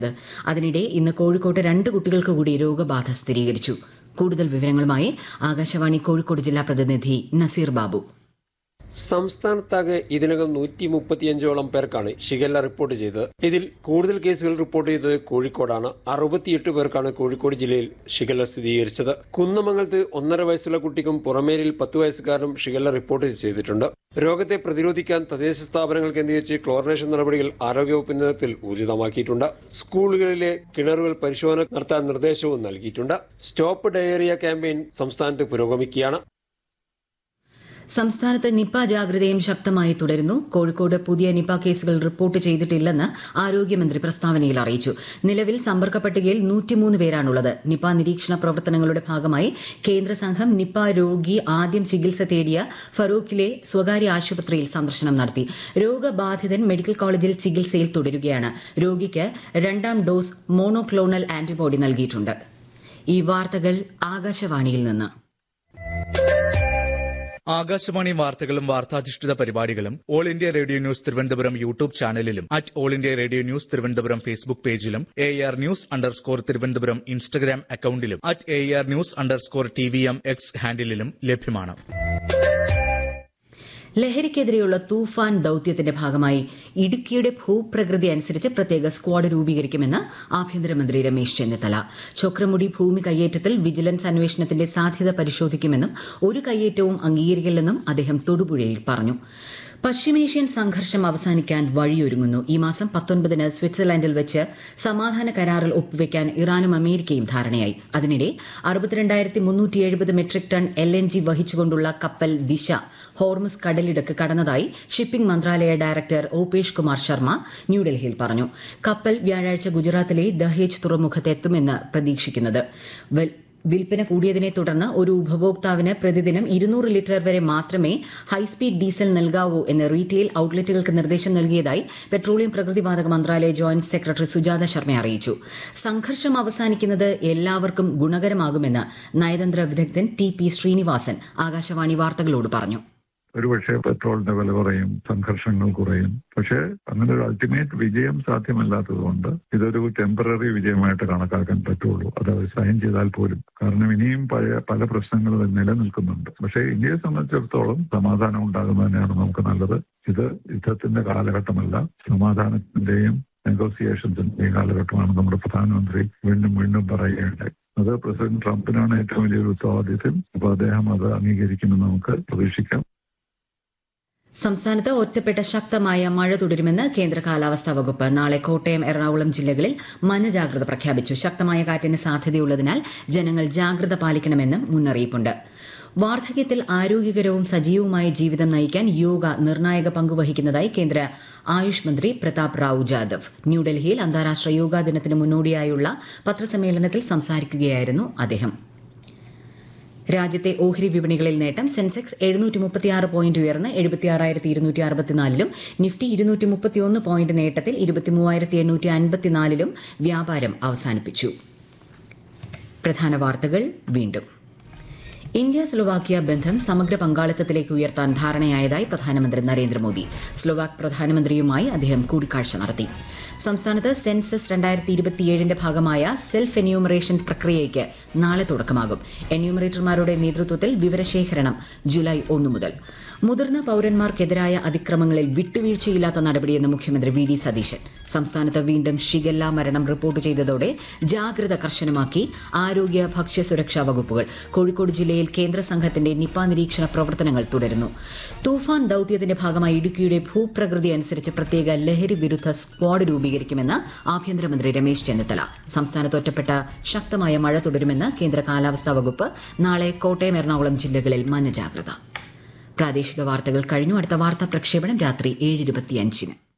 അതിനിടെ ഇന്ന് കോഴിക്കോട്ട് രണ്ട് കുട്ടികൾക്ക് കൂടി രോഗബാധ സ്ഥിരീകരിച്ചു കൂടുതൽ വിവരങ്ങളുമായി ആകാശവാണി കോഴിക്കോട് ജില്ലാ പ്രതിനിധി നസീർ ബാബു സംസ്ഥാനത്താകെ ഇതിനകം നൂറ്റി മുപ്പത്തിയഞ്ചോളം പേർക്കാണ് ഷിഗല്ല റിപ്പോർട്ട് ചെയ്തത് ഇതിൽ കൂടുതൽ കേസുകൾ റിപ്പോർട്ട് ചെയ്തത് കോഴിക്കോടാണ് അറുപത്തിയെട്ട് പേർക്കാണ് കോഴിക്കോട് ജില്ലയിൽ ഷിഗല്ല സ്ഥിരീകരിച്ചത് കുന്നമംഗലത്ത് ഒന്നര വയസ്സുള്ള കുട്ടിക്കും പുറമേരിൽ പത്ത് വയസ്സുകാരനും ഷിഗല്ല റിപ്പോർട്ട് ചെയ്തിട്ടുണ്ട് രോഗത്തെ പ്രതിരോധിക്കാൻ തദ്ദേശ സ്ഥാപനങ്ങൾ കേന്ദ്രീകരിച്ച് ക്ലോറിനേഷൻ നടപടികൾ ആരോഗ്യവകുപ്പ് നേതൃത്വത്തിൽ ഊർജിതമാക്കിയിട്ടുണ്ട് സ്കൂളുകളിലെ കിണറുകൾ പരിശോധന നടത്താൻ നിർദ്ദേശവും നൽകിയിട്ടുണ്ട് സ്റ്റോപ്പ് ഡയേറിയ ക്യാമ്പയിൻ സംസ്ഥാനത്ത് പുരോഗമിക്കുകയാണ് സംസ്ഥാനത്ത് നിപ ജാഗ്രതയും ശക്തമായി തുടരുന്നു കോഴിക്കോട് പുതിയ നിപ കേസുകൾ റിപ്പോർട്ട് ചെയ്തിട്ടില്ലെന്ന് ആരോഗ്യമന്ത്രി പ്രസ്താവനയിൽ അറിയിച്ചു നിലവിൽ സമ്പർക്ക പട്ടികയിൽ നൂറ്റിമൂന്ന് പേരാണുള്ളത് നിപ നിരീക്ഷണ പ്രവർത്തനങ്ങളുടെ ഭാഗമായി കേന്ദ്ര സംഘം നിപ രോഗി ആദ്യം ചികിത്സ തേടിയ ഫറൂഖിലെ സ്വകാര്യ ആശുപത്രിയിൽ സന്ദർശനം നടത്തി രോഗബാധിതൻ മെഡിക്കൽ കോളേജിൽ ചികിത്സയിൽ തുടരുകയാണ് രോഗിക്ക് രണ്ടാം ഡോസ് മോണോക്ലോണൽ ആന്റിബോഡി നൽകിയിട്ടുണ്ട് ഈ വാർത്തകൾ ആകാശവാണിയിൽ നിന്ന് ആകാശവാണി വാർത്തകളും വാർത്താധിഷ്ഠിത പരിപാടികളും All India Radio news Thiruvananthapuram YouTube ചാനലിലും at All India Radio news Thiruvananthapuram Facebook പേജിലും A R news underscore Thiruvananthapuram Instagram അക്കൌണ്ടിലും at A R news underscore T V M X ഹാൻഡിലും ലഭ്യമാണ് ലഹരിക്കെതിരെയുള്ള തൂഫാൻ ദൌത്യത്തിന്റെ ഭാഗമായി ഇടുക്കിയുടെ ഭൂപ്രകൃതി അനുസരിച്ച് പ്രത്യേക സ്ക്വാഡ് രൂപീകരിക്കുമെന്ന് ആഭ്യന്തരമന്ത്രി രമേശ് ചെന്നിത്തല ചൊക്രമുടി ഭൂമി കയ്യേറ്റത്തിൽ വിജിലൻസ് അന്വേഷണത്തിന്റെ സാധ്യത പരിശോധിക്കുമെന്നും ഒരു കയ്യേറ്റവും അംഗീകരിക്കില്ലെന്നും അദ്ദേഹം തൊടുപുഴയിൽ പറഞ്ഞു പശ്ചിമേഷ്യൻ സംഘർഷം അവസാനിക്കാൻ വഴിയൊരുങ്ങുന്നു ഈ മാസം പത്തൊൻപതിന് സ്വിറ്റ്സർലൻഡിൽ വെച്ച് സമാധാന കരാറിൽ ഒപ്പുവെക്കാൻ ഇറാനും അമേരിക്കയും ധാരണയായി അതിനിടെ അറുപത്തിരണ്ടായിരത്തി മുന്നൂറ്റി എഴുപത് metric ton L N G വഹിച്ചുകൊണ്ടുള്ള കപ്പൽ ദിശ ഹോർമുസ് കടലിടുക്ക് കടന്നതായി ഷിപ്പിംഗ് മന്ത്രാലയ ഡയറക്ടർ ഓപേഷ് കുമാർ ശർമ്മ ന്യൂഡൽഹിയിൽ പറഞ്ഞു കപ്പൽ വ്യാഴാഴ്ച ഗുജറാത്തിലെ ദഹേജ് തുറമുഖത്ത് എത്തുമെന്ന് പ്രതീക്ഷിക്കുന്നത് വിൽപ്പന കൂടിയതിനെ തുടർന്ന് ഒരു ഉപഭോക്താവിന് പ്രതിദിനം ഇരുന്നൂറ് ലിറ്റർ വരെ മാത്രമേ ഹൈസ്പീഡ് ഡീസൽ നൽകാവൂ എന്ന് റീറ്റെയിൽ ഔട്ട്ലെറ്റുകൾക്ക് നിർദ്ദേശം നൽകിയതായി പെട്രോളിയം പ്രകൃതിവാതക മന്ത്രാലയ ജോയിന്റ് സെക്രട്ടറി സുജാത ശർമ്മ അറിയിച്ചു സംഘർഷം അവസാനിക്കുന്നത് എല്ലാവർക്കും ഗുണകരമാകുമെന്ന് നയതന്ത്ര വിദഗ്ധൻ ടി പി ശ്രീനിവാസൻ ആകാശവാണി വാർത്തകളോട് പറഞ്ഞു ഒരുപക്ഷെ പെട്രോളിന്റെ വില കുറയും സംഘർഷങ്ങൾ കുറയും പക്ഷേ അങ്ങനെ ഒരു അൾട്ടിമേറ്റ് വിജയം സാധ്യമല്ലാത്തതുകൊണ്ട് ഇതൊരു ടെമ്പററി വിജയമായിട്ട് കണക്കാക്കാൻ പറ്റുള്ളൂ അത് അവർ സൈൻ ചെയ്താൽ പോലും കാരണം ഇനിയും പഴയ പല പ്രശ്നങ്ങളും നിലനിൽക്കുന്നുണ്ട് പക്ഷേ ഇന്ത്യയെ സംബന്ധിച്ചിടത്തോളം സമാധാനം ഉണ്ടാകുന്നത് തന്നെയാണ് നമുക്ക് നല്ലത് ഇത് യുദ്ധത്തിന്റെ കാലഘട്ടമല്ല സമാധാനത്തിന്റെയും നെഗോസിയേഷൻസിന്റെയും കാലഘട്ടമാണ് നമ്മുടെ പ്രധാനമന്ത്രി വീണ്ടും വീണ്ടും പറയുകയുണ്ടായി അത് പ്രസിഡന്റ് ട്രംപിനാണ് ഏറ്റവും വലിയൊരു ഉത്തരവാദിത്യം അപ്പൊ അദ്ദേഹം അത് അംഗീകരിക്കുമെന്ന് നമുക്ക് പ്രതീക്ഷിക്കാം സംസ്ഥാനത്ത് ഒറ്റപ്പെട്ട ശക്തമായ മഴ തുടരുമെന്ന് കേന്ദ്ര കാലാവസ്ഥാ വകുപ്പ് നാളെ കോട്ടയം എറണാകുളം ജില്ലകളിൽ മഞ്ഞജാഗ്രത പ്രഖ്യാപിച്ചു ശക്തമായ കാറ്റിന് സാധ്യതയുള്ളതിനാൽ ജനങ്ങൾ ജാഗ്രത പാലിക്കണമെന്നും മുന്നറിയിപ്പുണ്ട് വാർദ്ധക്യത്തിൽ ആരോഗ്യകരവും സജീവവുമായ ജീവിതം നയിക്കാൻ യോഗ നിർണായക പങ്കുവഹിക്കുന്നതായി കേന്ദ്ര ആയുഷ് മന്ത്രി പ്രതാപ് റാവു ജാദവ് ന്യൂഡൽഹിയിൽ അന്താരാഷ്ട്ര യോഗാ ദിനത്തിന് മുന്നോടിയായുള്ള പത്രസമ്മേളനത്തിൽ സംസാരിക്കുകയായിരുന്നു അദ്ദേഹം രാജ്യത്തെ ഓഹരി വിപണികളിൽ നേട്ടം സെൻസെക്സ് എഴുന്നൂറ്റി മുപ്പത്തിയാറ് പോയിന്റ് ഉയർന്ന് എഴുപത്തിയാറായിരത്തി ഇരുന്നൂറ്റി അറുപത്തിനാലിലും നിഫ്റ്റി ഇരുന്നൂറ്റി മുപ്പത്തിയൊന്ന് പോയിന്റ് നേട്ടത്തിൽ ഇരുപത്തിമൂവായിരത്തി എണ്ണൂറ്റി അൻപത്തിനാലിലും വ്യാപാരം അവസാനിപ്പിച്ചു പ്രധാന വാർത്തകൾ വീണ്ടും ഇന്ത്യ സ്ലൊവാക്യ ബന്ധം സമഗ്ര പങ്കാളിത്തത്തിലേക്ക് ഉയർത്താൻ ധാരണയായതായി പ്രധാനമന്ത്രി നരേന്ദ്രമോദി സ്ലൊവാക് പ്രധാനമന്ത്രിയുമായി അദ്ദേഹം കൂടിക്കാഴ്ച നടത്തി സംസ്ഥാനത്ത് സെൻസസ് രണ്ടായിരത്തി ഇരുപത്തിയേഴിന്റെ ഭാഗമായ സെൽഫ് എന്യൂമറേഷൻ പ്രക്രിയയ്ക്ക് നാളെ തുടക്കമാകും എന്യൂമറേറ്റർമാരുടെ നേതൃത്വത്തിൽ വിവരശേഖരണം ജൂലൈ ഒന്നു മുതൽ മുതിർന്ന പൌരന്മാർക്കെതിരായ അതിക്രമങ്ങളിൽ വിട്ടുവീഴ്ചയില്ലാത്ത നടപടിയെന്ന് മുഖ്യമന്ത്രി വി ഡി സതീശൻ സംസ്ഥാനത്ത് വീണ്ടും ഷിഗല്ല മരണം റിപ്പോർട്ട് ചെയ്തതോടെ ജാഗ്രത കർശനമാക്കി ആരോഗ്യ ഭക്ഷ്യ സുരക്ഷാ വകുപ്പുകൾ കോഴിക്കോട് ജില്ലയിൽ കേന്ദ്ര സംഘത്തിന്റെ നിപ നിരീക്ഷണ പ്രവർത്തനങ്ങൾ തുടരുന്നു തൂഫാൻ ദൌത്യത്തിന്റെ ഭാഗമായി ഇടുക്കിയുടെ ഭൂപ്രകൃതി അനുസരിച്ച് പ്രത്യേക ലഹരി വിരുദ്ധ സ്ക്വാഡ് രൂപീകരിക്കുമെന്ന് ആഭ്യന്തരമന്ത്രി രമേശ് ചെന്നിത്തല സംസ്ഥാനത്ത് ഒറ്റപ്പെട്ട ശക്തമായ മഴ തുടരുമെന്ന് കേന്ദ്ര കാലാവസ്ഥാ വകുപ്പ് നാളെ കോട്ടയം എറണാകുളം ജില്ലകളിൽ മഞ്ഞ ജാഗ്രത പ്രാദേശിക വാർത്തകൾ കഴിഞ്ഞു അടുത്ത വാർത്താ പ്രക്ഷേപണം രാത്രി ഏഴ് ഇരുപത്തിയഞ്ചിന്